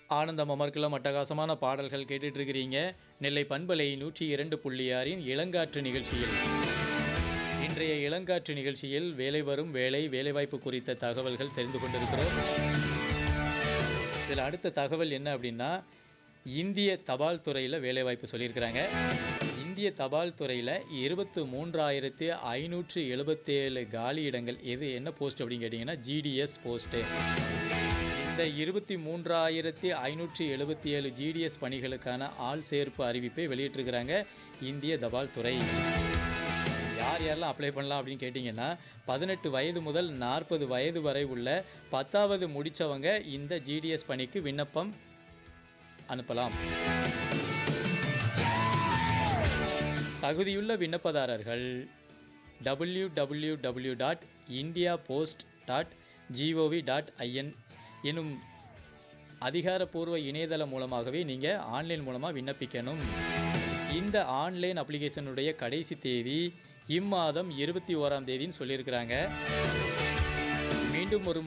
ஆனந்தம் அமர்க்கலாம் அட்டகாசமான பாடல்கள் கேட்டுட்டு இருக்கிறீங்க நெல்லை பண்பலை நூற்றி இரண்டு புள்ளி ஆறின் இளங்காற்று நிகழ்ச்சியில் இன்றைய இளங்காற்று நிகழ்ச்சியில் வேலை வரும் வேலை வேலைவாய்ப்பு குறித்த தகவல்கள் தெரிந்து கொண்டிருக்கிறோம் இதில் அடுத்த தகவல் என்ன அப்படின்னா இந்திய தபால் துறையில் வேலைவாய்ப்பு சொல்லியிருக்கிறாங்க இந்திய தபால் துறையில் இருபத்து மூன்றாயிரத்தி ஐநூற்று எழுபத்தேழு காலி இடங்கள் எது என்ன போஸ்ட் அப்படின்னு கேட்டிங்கன்னா ஜிடிஎஸ் போஸ்ட்டு இந்த இருபத்தி மூன்றாயிரத்தி ஐநூற்றி எழுபத்தி ஏழு ஜிடிஎஸ் பணிகளுக்கான ஆள் சேர்ப்பு அறிவிப்பை வெளியிட்டிருக்கிறாங்க இந்திய தபால் துறை யார் யாரெல்லாம் அப்ளை பண்ணலாம் அப்படின்னு கேட்டிங்கன்னா பதினெட்டு வயது முதல் நாற்பது வயது வரை உள்ள பத்தாவது முடித்தவங்க இந்த ஜிடிஎஸ் பணிக்கு விண்ணப்பம் அனுப்பலாம் தகுதியுள்ள விண்ணப்பதாரர்கள் W W W dot India post dot GOV dot IN எனும் அதிகாரப்பூர்வ இணையதளம் மூலமாகவே நீங்கள் ஆன்லைன் மூலமாக விண்ணப்பிக்கணும் இந்த ஆன்லைன் அப்ளிகேஷனுடைய கடைசி தேதி இம்மாதம் இருபத்தி ஓராம் தேதின்னு சொல்லியிருக்கிறாங்க மீண்டும் ஒரு